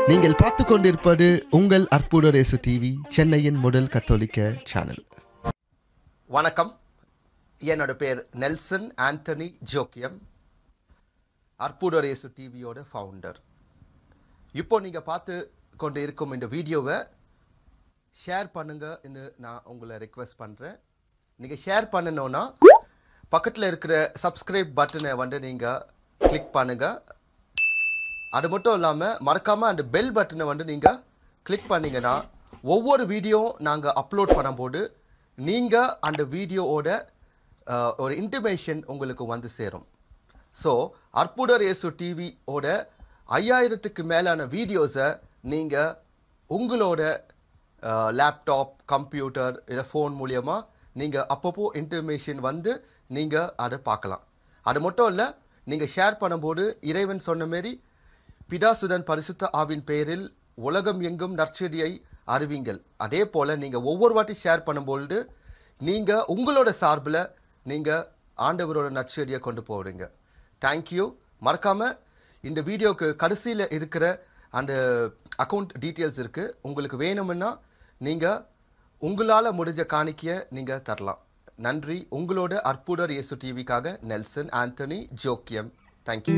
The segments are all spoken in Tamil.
நீங்கள் பார்த்து கொண்டிருப்பது உங்கள் அற்புத ரேசு டிவி சென்னையின் முதல் கத்தோலிக்க சேனல் வணக்கம் என்னோட பேர் நெல்சன் ஆண்டனி ஜோக்கியம் அற்புதரேசு டிவியோட ஃபவுண்டர் இப்போ நீங்கள் பார்த்து கொண்டு இருக்கும் இந்த வீடியோவை ஷேர் பண்ணுங்கன்னு நான் உங்களை ரெக்வெஸ்ட் பண்ணுறேன் நீங்கள் ஷேர் பண்ணணுன்னா பக்கத்தில் இருக்கிற சப்ஸ்கிரைப் பட்டனை வந்து நீங்கள் கிளிக் பண்ணுங்கள் அது மட்டும் இல்லாமல் மறக்காமல் அந்த பெல் பட்டனை வந்து நீங்கள் கிளிக் பண்ணீங்கன்னா ஒவ்வொரு வீடியோ நாங்கள் அப்லோட் பண்ணும்போது நீங்கள் அந்த வீடியோவோட அஹ், ஒரு இன்டிமேஷன் உங்களுக்கு வந்து சேரும் ஸோ அற்புதர் இயேசு டிவியோட ஐயாயிரத்துக்கு மேலான வீடியோஸை நீங்கள் உங்களோட லேப்டாப் கம்ப்யூட்டர் இல்லை ஃபோன் மூலியமாக நீங்கள் அப்பப்போ இன்டர்மேஷன் வந்து நீங்கள் அதை பார்க்கலாம் அது மட்டும் இல்லை நீங்கள் ஷேர் பண்ணும்போது இறைவன் சொன்ன மாரி பிதாசுடன் பரிசுத்த ஆவின் பெயரில் உலகம் எங்கும் நற்செடியை அறிவிங்கள் அதே போல் நீங்கள் ஒவ்வொரு வாட்டி ஷேர் பண்ணும்பொழுது நீங்கள் உங்களோட சார்பில் நீங்கள் ஆண்டவரோட நற்செடியை கொண்டு போகிறீங்க தேங்க்யூ மறக்காமல் இந்த வீடியோக்கு கடைசியில் இருக்கிற அந்த அக்கௌண்ட் டீட்டெயில்ஸ் இருக்குது உங்களுக்கு வேணும்னா நீங்கள் உங்களால் முடிஞ்ச காணிக்கையை நீங்கள் தரலாம் நன்றி உங்களோட அற்புதர் இயேசு டிவிக்காக நெல்சன் ஆண்டனி ஜோக்கியம் தேங்க்யூ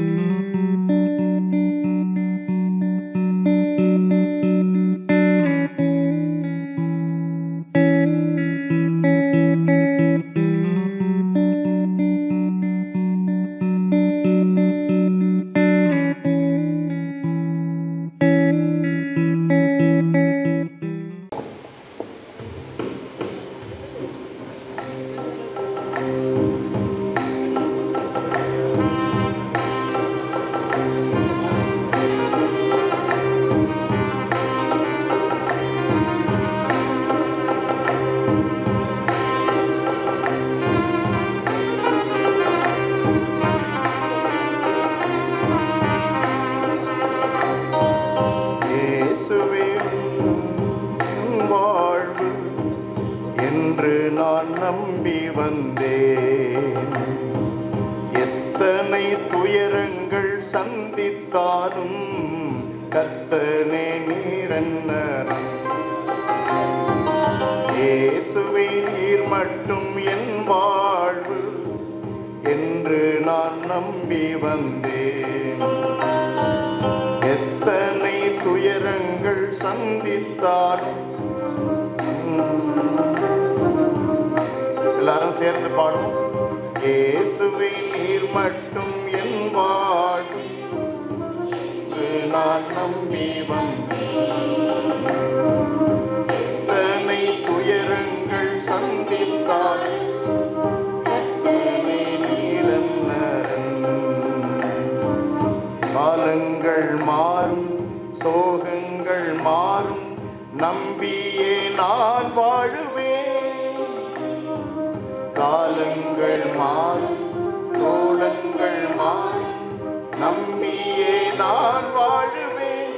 இயேசுவே என் வாழ்வு என்று நான் நம்பி வந்தேன் எத்தனை துயரங்கள் சந்தித்தாலும் கத்தனே நீரென்ன இயேசுவே நீர் மட்டும் என் வாழ்வு என்று நான் நம்பி வந்தேன் எத்தனை துயரங்கள் சந்தித்தாலும் எல்லாரும் சேர்ந்து பாடுவோம் இயேசுவை நீர் மட்டும் என் வாழ்வு என்று நான் நம்பி வந்தேன் எத்தனை துயரங்கள் சந்தித்தாலும் கர்த்தரே நீரென்னரன். காலங்கள் மாறும் சோகங்கள் மாறும் நம்பியே நான் வாழுவேன் காலங்கள் மாறும் சோழங்கள் மாறும் நம்பியே நான் வாழுவேன்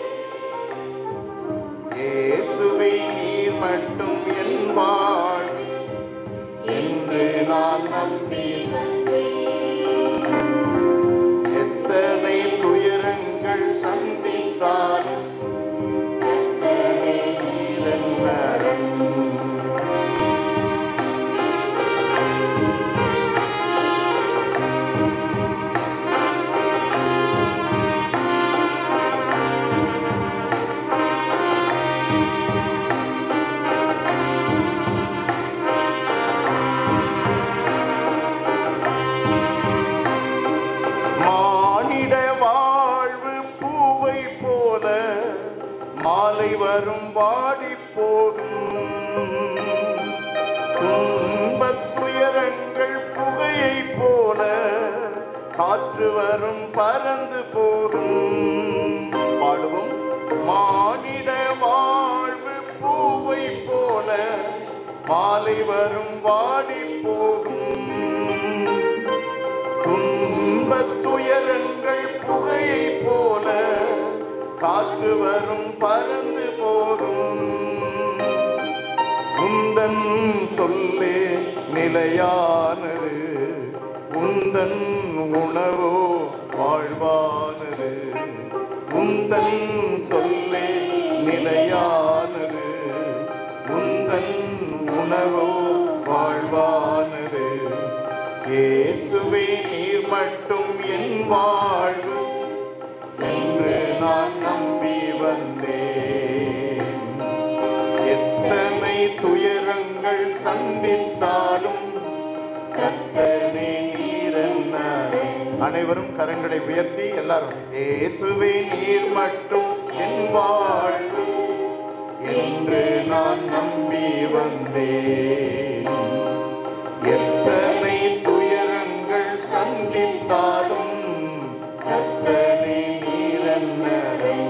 இயேசுவை நீர் மட்டும் என் வாழ்வு என்று நான் நம்பி எத்தனை துயரங்கள் சந்தித்தாலும் கர்த்தரே நீரென்னரன். மானிட வாழ்வு பூவை போல மாலை வரும் வாடி போகும் துன்பத் துயரங்கள் புகையை போல காற்று வரும் பறந்து போகும் பாடுவோம் மானிட வாழ்வு பூவை போல மாலை வரும் வாடி போகும் துன்பத் துயரங்கள் புகையை போல காற்று வரும் பறந்து போகும் உந்தன் சொல்லே நிலையானது உந்தன் உணவோ வாழ்வானது உந்தன் சொல்லே உணவோ வாழ்வானது இயேசுவே நீர் மட்டும் என் வாழ்வு என்று நான் நம்பி வந்தேன் எத்தனை துயரங்கள் சந்தித்தாலும் கத்தனே நீரென்ன அனைவரும் கரங்களை உயர்த்தி எல்லாரும் இயேசுவே நீர் மட்டும் என் வாழ்வு என்று நான் நம்பி வந்தேன் எத்தனை துயரங்கள் சந்தித்தாலும் கத்தனே நீரென்னரும்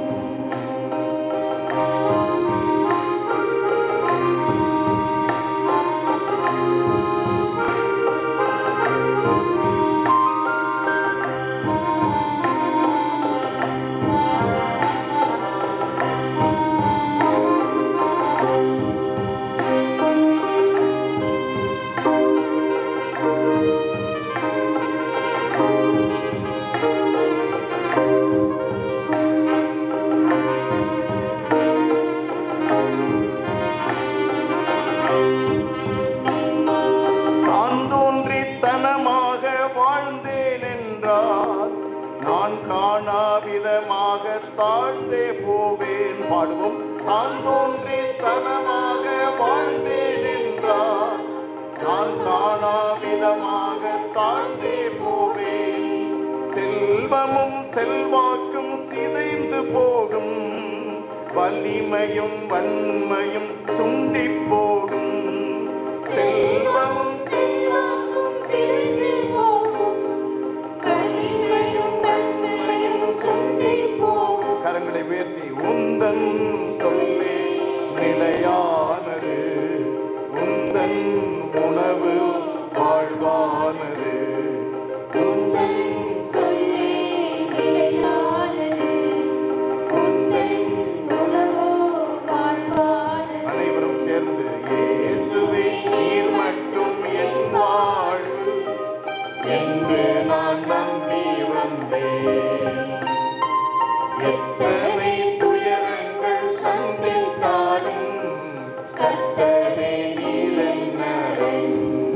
தான் தோன்றித்தனமாக வாழ்ந்தேன் என்றால் நான் காணாவிதமாக தாழ்ந்தே போவேன் பாடுவோம் தான் தோன்றித்தனமாக வாழ்ந்தேன் என்றால் நான் காணாவிதமாக தாழ்ந்தே போவேன் செல்வமும் செல்வாக்கும் சிதைந்து போகும் வலிமையும் வன்மையும் சுண்டி போகும் செல்வமும் செல்வாக்கும் சிதைந்து போகும் வலிமையும் நன்மையும் சுண்டி போகும் கரங்களை உயர்த்தி உந்தன் சொல்லே நிலையானது உந்தன் உணவு வாழ்வானது உந்தன் சொல்லே நிலையானது உந்தன் உணவோ வாழ்வானது அனைவரும் சேர்ந்து இயேசுவே நீர் மட்டும் என் வாழ்வு என்று நான் நம்பி வந்தேன் எத்தனை துயரங்கள் சந்தித்தாலும் கர்த்தரே நீரென்னரும்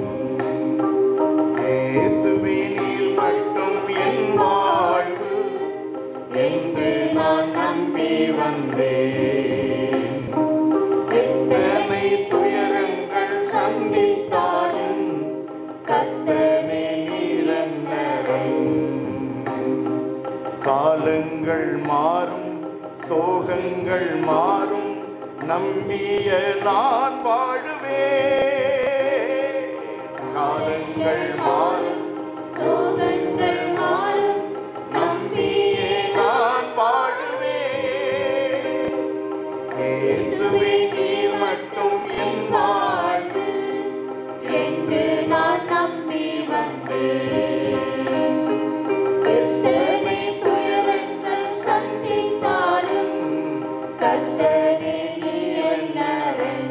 இயேசுவே நீர் மட்டும் என் வாழ்வு என்று நான் நம்பி வந்தேன் எத்தனை துயரங்கள் சந்தித்தாலும் கர்த்தரே நீரென்னரும் காலங்கள் மாறும் சோகங்கள் மாறும் நம்பிய நான் வாழுவேன் காலங்கள் மாறும் சோகங்கள் மாறும் நம்பியே நான் வாழுவேன் இயேசுவே நீர் மட்டும் என் வாழ்வு என்று நான் நம்பி வந்தேன் எத்தனை துயரங்கள் சந்தித்தாலும் கர்த்தரே நீ எல்லாரும்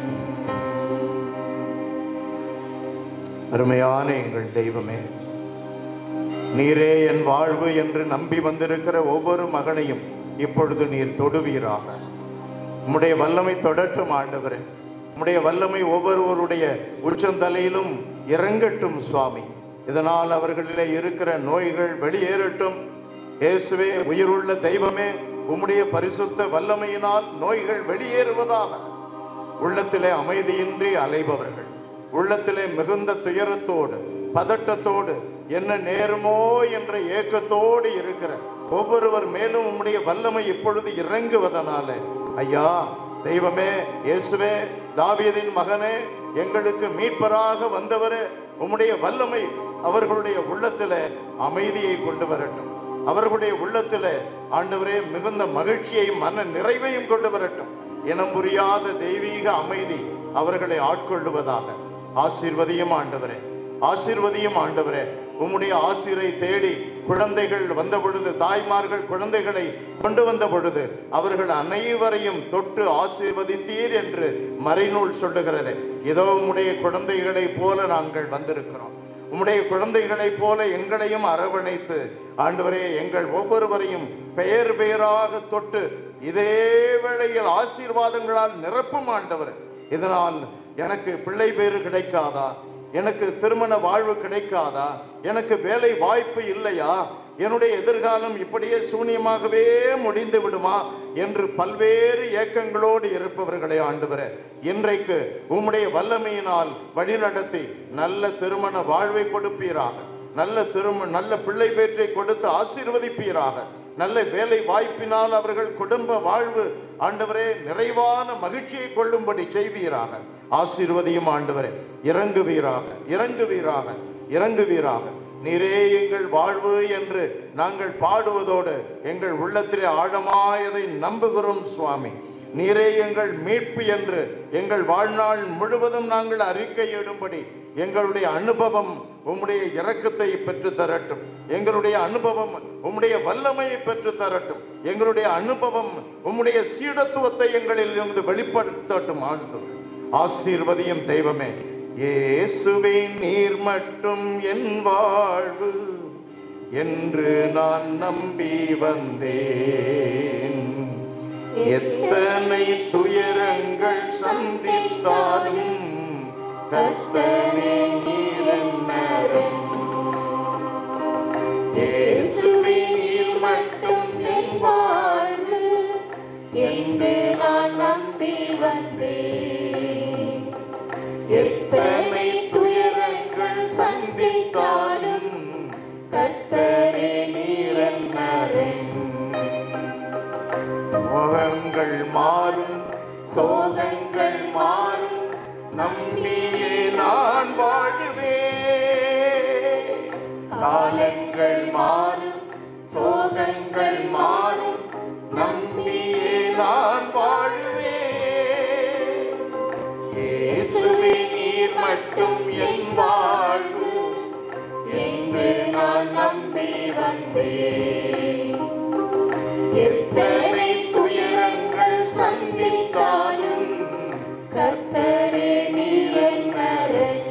அருமையான எங்கள் தெய்வமே நீரே என் வாழ்வு என்று நம்பி வந்திருக்கிற ஒவ்வொரு மகனையும் இப்பொழுது நீர் தொடுவீராக உம்முடைய வல்லமை தொடட்டும் ஆண்டவரே உம்முடைய வல்லமை ஒவ்வொருவருடைய உச்சந்தலையிலும் இறங்கட்டும் சுவாமி இதனால் அவர்களிலே இருக்கிற நோய்கள் வெளியேறட்டும் இயேசுவே உயிருள்ள தெய்வமே உம்முடைய பரிசுத்த வல்லமையினால் நோய்கள் வெளியேறுவதாக உள்ளத்திலே அமைதியின்றி அலைபவர்கள் உள்ளத்திலே மிகுந்த துயரத்தோடு பதட்டத்தோடு என்ன நேருமோ என்ற ஏக்கத்தோடு இருக்கிற ஒவ்வொருவர் மேலும் உம்முடைய வல்லமை இப்பொழுது இறங்குவதனால ஐயா தெய்வமே இயேசுவே தாவீதின் மகனே எங்களுக்கு மீட்பராக வந்தவரே உம்முடைய வல்லமை அவர்களுடைய உள்ளத்திலே அமைதியை கொண்டு வரட்டும் அவர்களுடைய உள்ளத்திலே ஆண்டவரே மிகுந்த மகிழ்ச்சியையும் மன நிறைவையும் கொண்டு வரட்டும் இனம் புரியாத தெய்வீக அமைதி அவர்களை ஆட்கொள்ளுவதாக ஆசீர்வதியும் ஆண்டவரே ஆசீர்வதியும் ஆண்டவரே உம்முடைய ஆசிரை தேடி குழந்தைகள் வந்த பொழுது தாய்மார்கள் குழந்தைகளை கொண்டு வந்த பொழுது அவர்கள் அனைவரையும் தொட்டு ஆசீர்வதித்தீர் என்று மறைநூல் சொல்லுகிறது இதோ உம்முடைய குழந்தைகளைப் போல நாங்கள் வந்திருக்கிறோம் உம்முடைய குழந்தைகளைப் போல எங்களையும் அரவணைத்து ஆண்டவரே எங்கள் ஒவ்வொருவரையும் பெயர் பெயராக தொட்டு இதே வேளையில் ஆசீர்வாதங்களால் நிரப்பும் ஆண்டவர் இதனால் எனக்கு பிள்ளை பேறு கிடைக்காதா எனக்கு திருமண வாழ்வு கிடைக்காதா எனக்கு வேலை வாய்ப்பு இல்லையா என்னுடைய எதிர்காலம் இப்படியே சூனியமாகவே முடிந்து விடுமா என்று பல்வேறு ஏக்கங்களோடு இருப்பவர்களை ஆண்டவரே இன்றைக்கு உம்முடைய வல்லமையினால் வழிநடத்தி நல்ல திருமண வாழ்வை கொடுப்பீராக நல்ல திரும நல்ல பிள்ளை பேற்றை கொடுத்து ஆசீர்வதிப்பீராக நல்ல வேலை வாய்ப்பினால் அவர்கள் குடும்ப வாழ்வு ஆண்டவரே நிறைவான மகிழ்ச்சியை கொள்ளும்படி செய்வீராக ஆசீர்வதியும் ஆண்டவரே இறங்குவீராக இறங்குவீராக இறங்குவீராக நீரே எங்கள் வாழ்வு என்று நாங்கள் பாடுவதோடு எங்கள் உள்ளத்திலே ஆழமாயதை நம்புகிறோம் சுவாமி நீரே எங்கள் மீட்பு என்று எங்கள் வாழ்நாள் முழுவதும் நாங்கள் அறிக்கையிடும்படி எங்களுடைய அனுபவம் உம்முடைய இரக்கத்தை பெற்று தரட்டும் எங்களுடைய அனுபவம் உம்முடைய வல்லமையை பெற்று தரட்டும் எங்களுடைய அனுபவம் உம்முடைய சீடத்துவத்தை எங்களில் இருந்து வெளிப்படுத்தட்டும் ஆண்டவரே. ஆசீர்வதியும் தெய்வமே இயேசுவே நீர் மட்டும் என் வாழ்வு என்று நான் நம்பி வந்தேன் எத்தனை துயரங்கள் சந்தித்தாலும் கர்த்தனே நீர் என்னரும் இயேசுவே நீர் மட்டும் என் வாழ்வு என்று நான் நம்பி வந்தேன் எத்தனை துயரங்கள் சந்தித்தாலும் கர்த்தரே நீர் என்னரன் முகங்கள் மாறும் சோகங்கள் மாறும் நம்பியே நான் வாழுவேன் காலங்கள் மாறும் சோகங்கள் மாறும் நம்பியே நான் வாழுவேன் இயேசுவே நீர் மட்டும் என் வாழ்வு என்று நான் நம்பி வந்தேன் எத்தனை துயரங்கள் சந்தித்தாலும் கர்த்தரே நீர் என்னரன்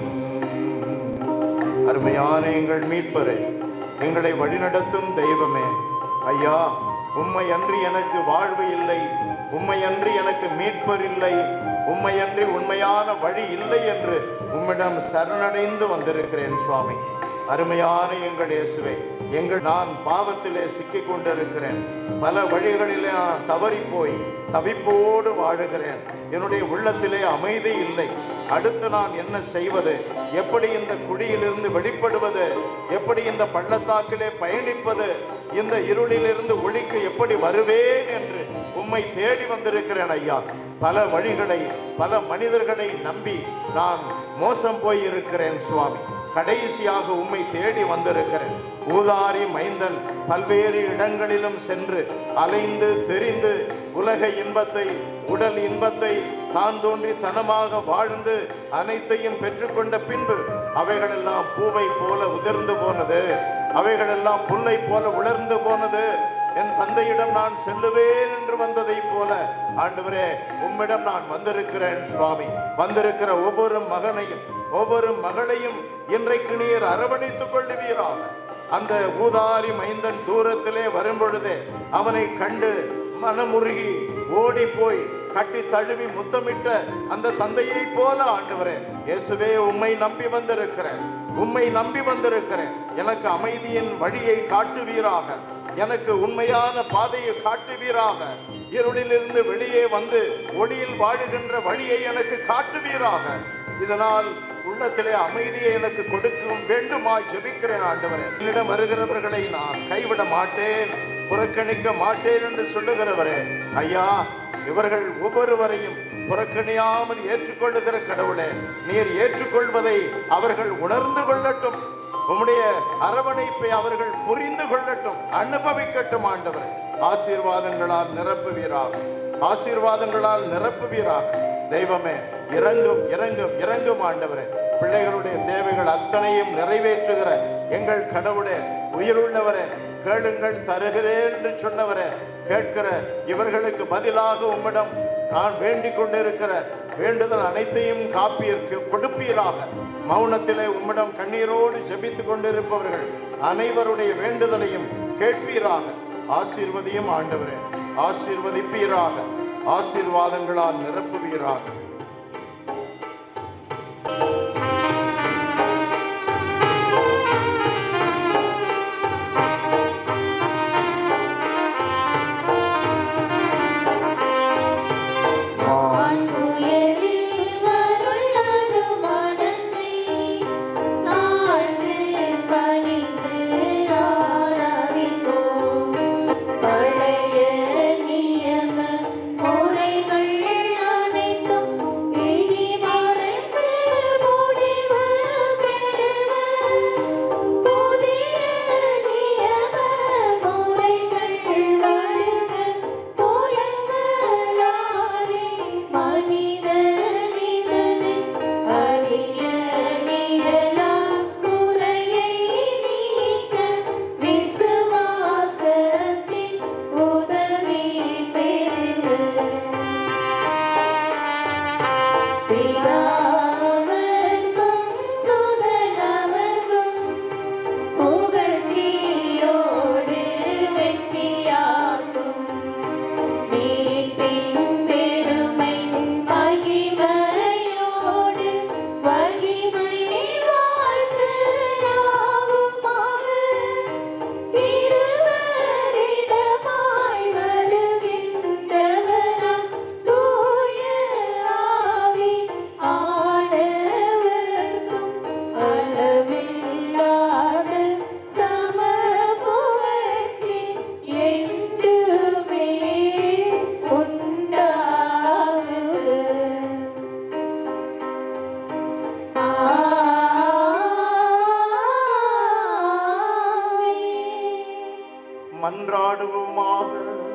அருமையான எங்கள் மீட்பரே எங்களை வழிநடத்தும் தெய்வமே ஐயா உம்மை அன்றி எனக்கு வாழ்வு இல்லை உம்மை அன்றி எனக்கு மீட்பர் இல்லை உம்மை அன்றி உண்மையான வழி இல்லை என்று உம்மிடம் சரணடைந்து வந்திருக்கிறேன் சுவாமி அருமையான எங்கள் இயேசுவே எங்கள் நான் பாவத்திலே சிக்கிக் கொண்டிருக்கிறேன் பல வழிகளிலே நான் தவறி போய் தவிப்போடு வாழுகிறேன் என்னுடைய உள்ளத்திலே அமைதி இல்லை அடுத்து நான் என்ன செய்வது எப்படி இந்த குழியிலிருந்து வெளிப்படுவது எப்படி இந்த பள்ளத்தாக்கிலே பயணிப்பது இந்த இருளிலிருந்து ஒளிக்கு எப்படி வருவேன் என்று உம்மை தேடி வந்திருக்கிறேன் ஐயா பல வழிகளை பல மனிதர்களை நம்பி நான் மோசம் போய் இருக்கிறேன் சுவாமி கடைசியாக உம்மை தேடி வந்திருக்கிறேன் ஊதாரி மைந்தன் பல்வேறு இடங்களிலும் சென்று அலைந்து தெரிந்து உலக இன்பத்தை உடல் இன்பத்தை தான் தோன்றி தனமாக வாழ்ந்து அனைத்தையும் பெற்றுக்கொண்ட பின்பு அவைகளெல்லாம் பூவை போல உதிர்ந்து போனது அவைகளெல்லாம் புல்லை போல உலர்ந்து போனது என் தந்தையிடம் நான் செல்லுவேன் என்று வந்ததை போல ஆண்டவரே உம்மிடம் நான் வந்திருக்கிறேன் சுவாமி வந்திருக்கிற ஒவ்வொரு மகனையும் ஒவ்வொரு மகளையும் இன்றைக்கு நீர் அரவணைத்துக் கொள்ளுவீராக அந்த ஊதாரி மைந்தன் தூரத்திலே வரும் பொழுதே அவனை கண்டு மனமுருகி ஓடி போய் கட்டி தழுவி முத்தமிட்ட அந்த தந்தையை போல ஆண்டவரே இயேசுவே உம்மை நம்பி வந்திருக்கிறேன் உம்மை நம்பி வந்திருக்கிறேன் எனக்கு அமைதியின் வழியை காட்டுவீராக எனக்கு உண்மையான பாதையை காட்டுவீராக இருளிலிருந்து வெளியே வந்து ஒளியில் வாழுகின்ற வழியை எனக்கு காட்டுவீராக இதனால் உள்ளத்திலே அமைதியை எனக்கு கொடுக்க வேண்டுமாய் ஜெபிக்கிறேன் ஆண்டவரே என்னிடம் வருகிறவர்களை நான் கைவிட மாட்டேன் புறக்கணிக்க மாட்டேன் என்று சொல்லுகிறவரே ஐயா இவர்கள் ஒவ்வொருவரையும் புறக்கணியாமல் ஏற்றுக்கொள்ளுகிற கடவுளே நீர் ஏற்றுக்கொள்வதை அவர்கள் உணர்ந்து கொள்ளட்டும் உம்முடைய அரவணைப்பை அவர்கள் புரிந்து கொள்ளட்டும் அனுபவிக்கட்டும் ஆண்டவர் ஆசீர்வாதங்களால் நிரப்புவீராக ஆசீர்வாதங்களால் நிரப்புவீராக தெய்வமே இறங்கும் இறங்கும் இறங்கும் ஆண்டவரே பிள்ளைகளுடைய தேவைகள் அத்தனையும் நிறைவேற்றுகிற எங்கள் கடவுளே உயிருள்ளவரே கேளுங்கள் தருகிறேன் என்று சொன்னவரே கேட்கிற இவர்களுக்கு பதிலாக உம்மிடம் நான் வேண்டிக் கொண்டிருக்கிற வேண்டுதல் அனைத்தையும் காப்பீர்க்கு கொடுப்பீராக மௌனத்திலே உம்மிடம் கண்ணீரோடு ஜெபித்துக் கொண்டிருப்பவர்கள் அனைவருடைய வேண்டுதலையும் கேட்பீராக ஆசீர்வதியும் ஆண்டவரே ஆசீர்வதிப்பீராக ஆசீர்வாதங்களால் நிரப்புவீராக பிதாவர்க்கும் சுதனவர்க்கும் புகழ்ச்சியோடு வெற்றியாகும் மீட்பின் பெருமை மகிமையோடு மகிமை வாழ்த்து யாவுமாக இருவரிடமாய் வருகின்றவராம் தூய ஆவி ஆடவர்க்கும் அளவில்லாத சம புகழ்ச்சி என்றுமே உண்டாகுக ஆமென். மன்றாடுவோமாக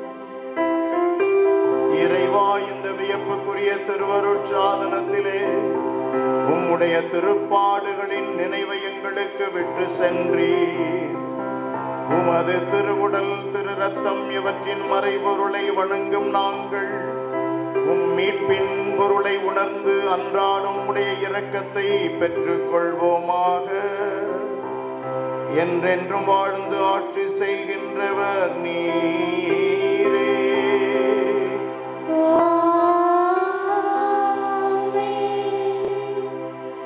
இறைவா இந்த வியப்புக்குரிய திருவருட்சாதனத்திலே உம்முடைய திருப்பாடுகளின் நினைவை எங்களுக்கு விட்டு சென்றீர் உமது திருவுடல் திரு ரத்தம் இவற்றின் மறைபொருளை வணங்கும் நாங்கள் உம் மீட்பின் பொருளை உணர்ந்து அன்றாடும் உடைய இரக்கத்தை பெற்றுக்கொள்வோமாக என்றென்றும் வாழ்ந்து ஆட்சி செய்கின்றவர் நீரே ஆமென்.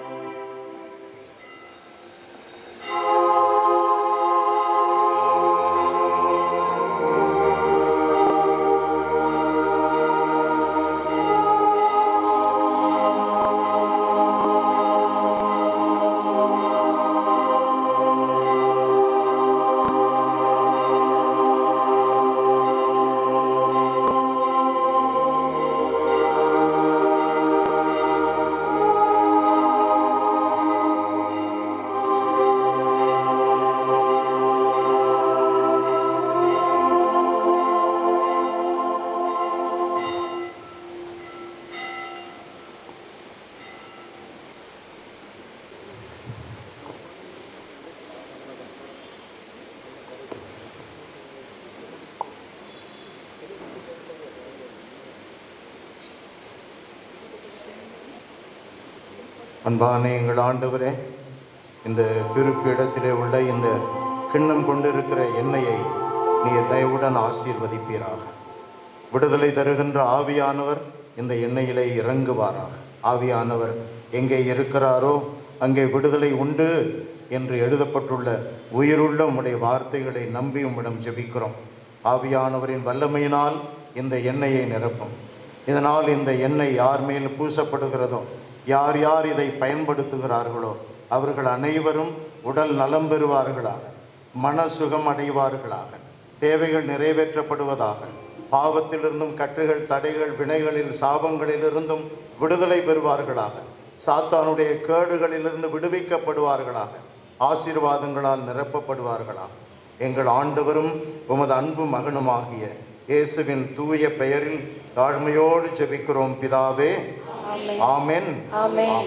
அன்பான எங்கள் ஆண்டவரே இந்த திருப்பிடத்திலே உள்ள இந்த கிண்ணம் கொண்டிருக்கிற எண்ணெயை நீர் தயவுடன் ஆசீர்வதிப்பீராக விடுதலை தருகின்ற ஆவியானவர் இந்த எண்ணெயிலே இறங்குவாராக ஆவியானவர் எங்கே இருக்கிறாரோ அங்கே விடுதலை உண்டு என்று எழுதப்பட்டுள்ள உயிருள்ள உம்முடைய வார்த்தைகளை நம்பி உம்மிடம் ஜெபிக்கிறோம் ஆவியானவரின் வல்லமையினால் இந்த எண்ணெயை நிரப்பும் இதனால் இந்த எண்ணெய் யார் மேல் பூசப்படுகிறதோ யார் யார் இதை பயன்படுத்துகிறார்களோ அவர்கள் அனைவரும் உடல் நலம் பெறுவார்களாக மன சுகம் அடைவார்களாக தேவைகள் நிறைவேற்றப்படுவதாக பாவத்திலிருந்தும் கட்டுகள் தடைகள் வினைகளில் சாபங்களிலிருந்தும் விடுதலை பெறுவார்களாக சாத்தானுடைய கேடுகளிலிருந்து விடுவிக்கப்படுவார்களாக ஆசீர்வாதங்களால் நிரப்பப்படுவார்களாக எங்கள் ஆண்டவரும் உமது அன்பு மகனுமாகிய இயேசுவின் தூய பெயரில் தாழ்மையோடு ஜெபிக்கிறோம் பிதாவே ஆமென் ஆமென்.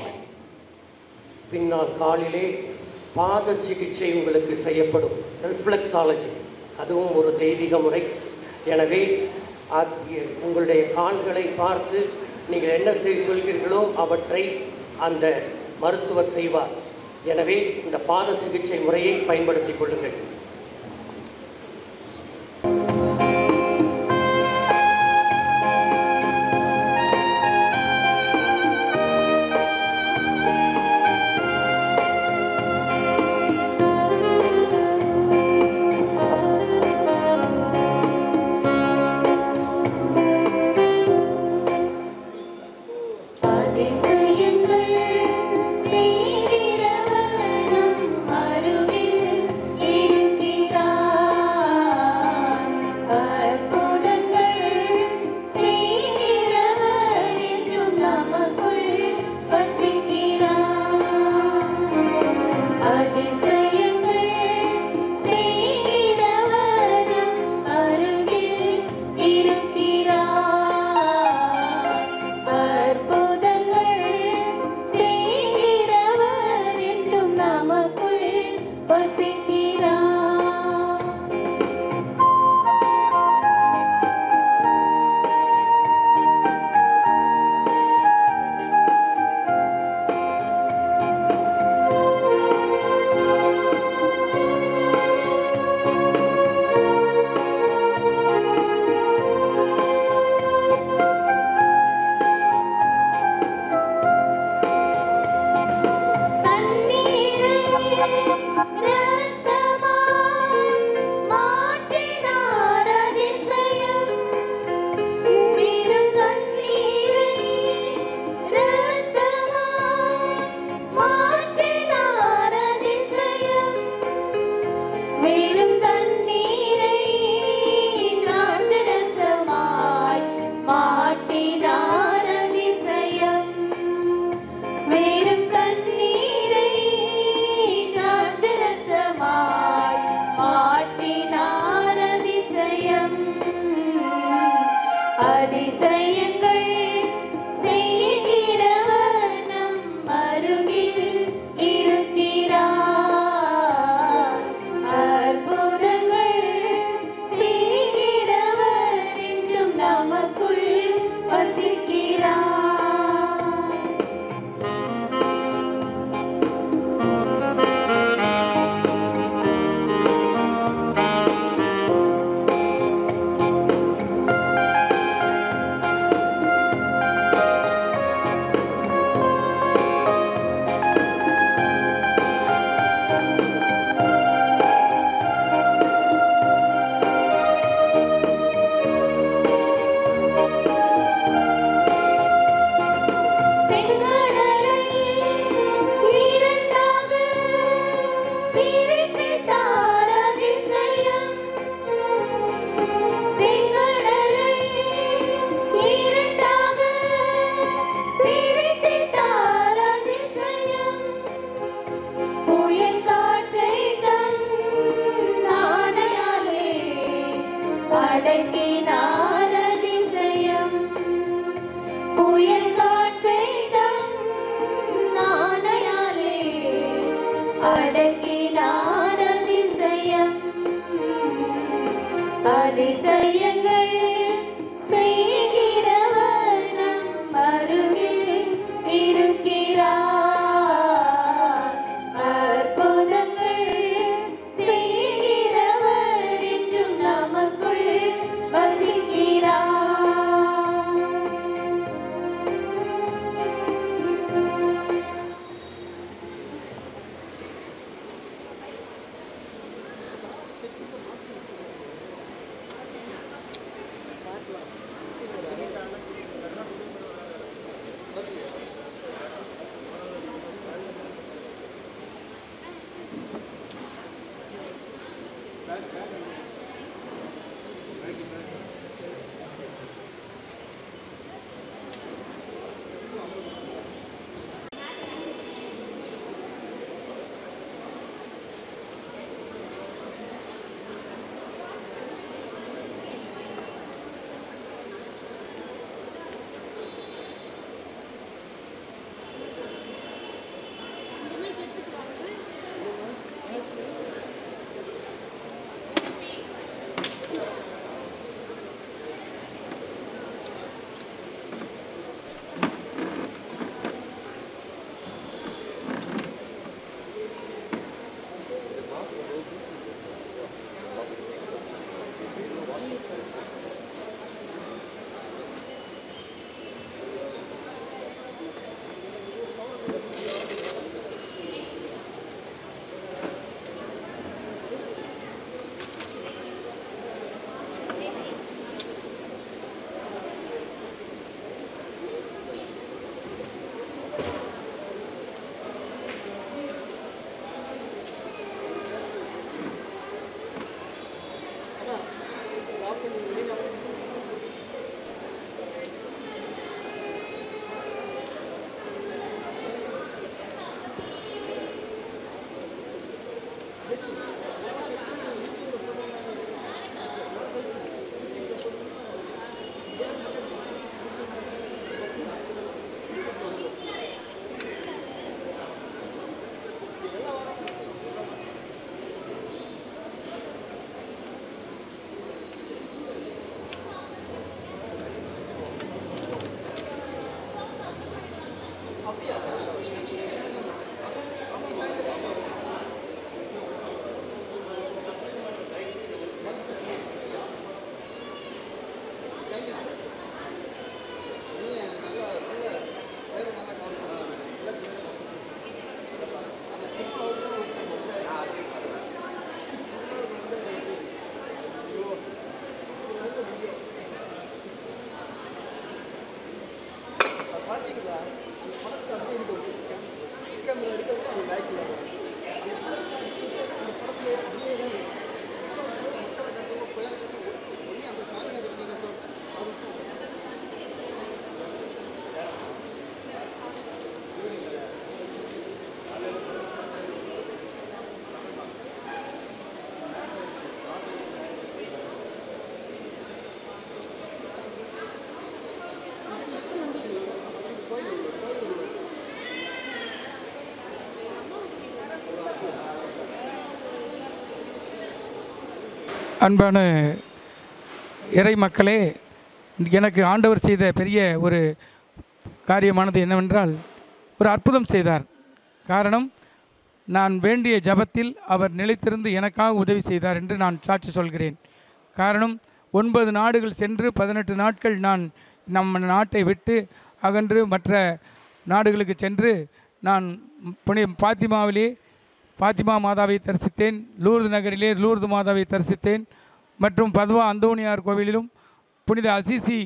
பின்னால் காலிலே பாத சிகிச்சை உங்களுக்கு செய்யப்படும் ரிஃப்ளெக்ஸாலஜி அதுவும் ஒரு தெய்வீக முறை எனவே அது- உங்களுடைய கால்களை பார்த்து நீங்கள் என்ன செய்ய சொல்கிறீர்களோ அவற்றை அந்த மருத்துவர் செய்வார் எனவே இந்த பாத சிகிச்சை முறையை பயன்படுத்திக் கொள்ளுங்கள் அதிசயங்கள் செய்கிறவனம் அருகில் இருக்கிறார் அதிசயங்கள் செய்கிறவர் நம் அருகில் இருக்கிறார் அற்புதங்கள் செய்கிறவர் என்றும் நமக்குள் வசிக்கிறார் செங்கடலை இரண்டாக பிரித்திட்டார் அதிசயம் செங்கடலை இரண்டாக பிரித்திட்டார் அதிசயம் புயல் காற்றை தன் ஆணையாலே அடக்கினார் அதிசயம் புயல் காற்றை தம் ஆணையாலே அடக்கினார் அதிசயம் அதிசயங்கள் செய்கிறவர் நம் அருகில் இருக்கிறார் அற்புதங்கள் செய்கிறவர் என்றும் நமக்குள் வசிக்கிறார் அன்பான இறை மக்களே எனக்கு ஆண்டவர் செய்த பெரிய ஒரு காரியமானது என்னவென்றால் ஒரு அற்புதம் செய்தார் காரணம் நான் வேண்டிய ஜபத்தில் அவர் நிலைத்திருந்து எனக்காக உதவி செய்தார் என்று நான் சாட்சி சொல்கிறேன் காரணம் ஒன்பது நாடுகள் சென்று பதினெட்டு நாட்கள் நான் நம்ம நாட்டை விட்டு அகன்று மற்ற நாடுகளுக்கு சென்று நான் புனி பாத்திமாவிலே பாத்திமா மாதாவை தரிசித்தேன் லூர்து நகரிலே லூர்து மாதாவை தரிசித்தேன் மற்றும் பதுவா அந்தோணியார் கோவிலிலும் புனித அசிசி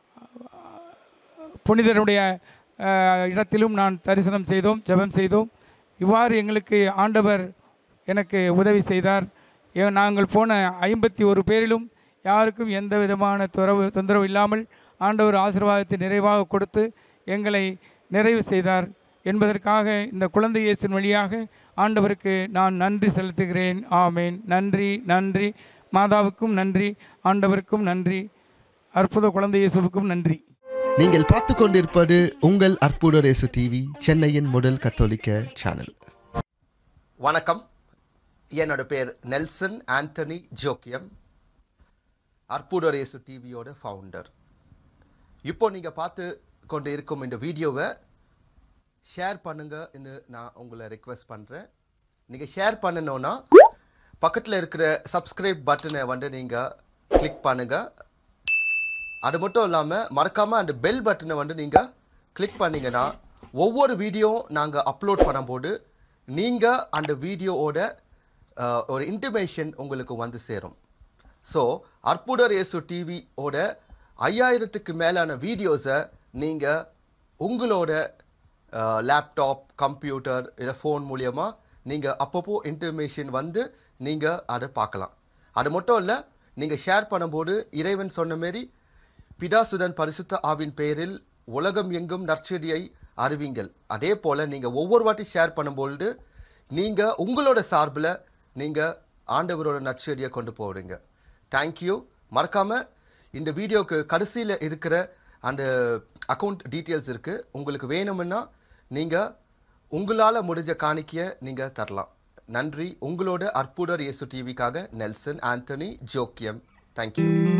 புனிதருடைய அஹ், இடத்திலும் நான் தரிசனம் செய்தோம் ஜெபம் செய்தோம் இவ்வாறு எங்களுக்கு ஆண்டவர் எனக்கு உதவி செய்தார் ஏ- நாங்கள் போன ஐம்பத்தி ஒரு பேரிலும் யாருக்கும் எந்த விதமான துறவு தொந்தரவு இல்லாமல் ஆண்டவர் ஆசீர்வாதத்தை நிறைவாக கொடுத்து எங்களை நிறைவு செய்தார் என்பதற்காக இந்த குழந்தை இயேசின் வழியாக ஆண்டவருக்கு நான் நன்றி செலுத்துகிறேன் ஆமேன் நன்றி நன்றி மாதாவுக்கும் நன்றி ஆண்டவருக்கும் நன்றி அற்புத குழந்தை இயேசுவுக்கும் நன்றி நீங்கள் பார்த்து கொண்டிருப்பது உங்கள் அற்புதர் இயேசு டிவி சென்னையின் முதல் கத்தோலிக்க சேனல் வணக்கம் என்னோட பேர் நெல்சன் ஆண்டனி ஜோக்கியம் அற்புதர் இயேசு டிவியோட ஃபவுண்டர் இப்போ நீங்கள் பார்த்து கொண்டு இருக்கும் இந்த வீடியோவை ஷேர் பண்ணுங்கன்னு நான் உங்களை ரெக்வெஸ்ட் பண்ணுறேன் நீங்கள் ஷேர் பண்ணணுன்னா பக்கத்தில் இருக்கிற சப்ஸ்கிரைப் பட்டனை வந்து நீங்கள் கிளிக் பண்ணுங்கள் அது மட்டும் இல்லாமல் மறக்காமல் அந்த பெல் பட்டனை வந்து நீங்கள் கிளிக் பண்ணீங்கன்னா ஒவ்வொரு வீடியோ நாங்கள் அப்லோட் பண்ணும்போது நீங்கள் அந்த வீடியோவோட அஹ், ஒரு இன்டிமேஷன் உங்களுக்கு வந்து சேரும் ஸோ அற்புதர் இயேசு டிவியோட ஐயாயிரத்துக்கு மேலான வீடியோஸை நீங்கள் உங்களோட லேப்டாப் கம்ப்யூட்டர் இல்லை ஃபோன் மூலியமாக நீங்கள் அப்பப்போ இன்டர்மேஷன் வந்து நீங்கள் அதை பார்க்கலாம் அது மட்டும் இல்லை நீங்கள் ஷேர் பண்ணும்போது இறைவன் சொன்ன மாரி பிதாசுடன் பரிசுத்த ஆவின் பெயரில் உலகம் எங்கும் நற்செடியை அறிவிங்கள் அதே போல் நீங்கள் ஒவ்வொரு வாட்டி ஷேர் பண்ணும்பொழுது நீங்கள் உங்களோட சார்பில் நீங்கள் ஆண்டவரோட நற்செடியை கொண்டு போகிறீங்க தேங்க்யூ மறக்காமல் இந்த வீடியோக்கு கடைசியில் இருக்கிற அந்த அக்கௌண்ட் டீட்டெயில்ஸ் இருக்குது உங்களுக்கு வேணும்னா நீங்கள் உங்களால் முடிஞ்ச காணிக்கையை நீங்கள் தரலாம் நன்றி உங்களோட அற்புதர் இயேசு டிவிக்காக நெல்சன் ஆண்டனி ஜோக்கியம் தேங்க்யூ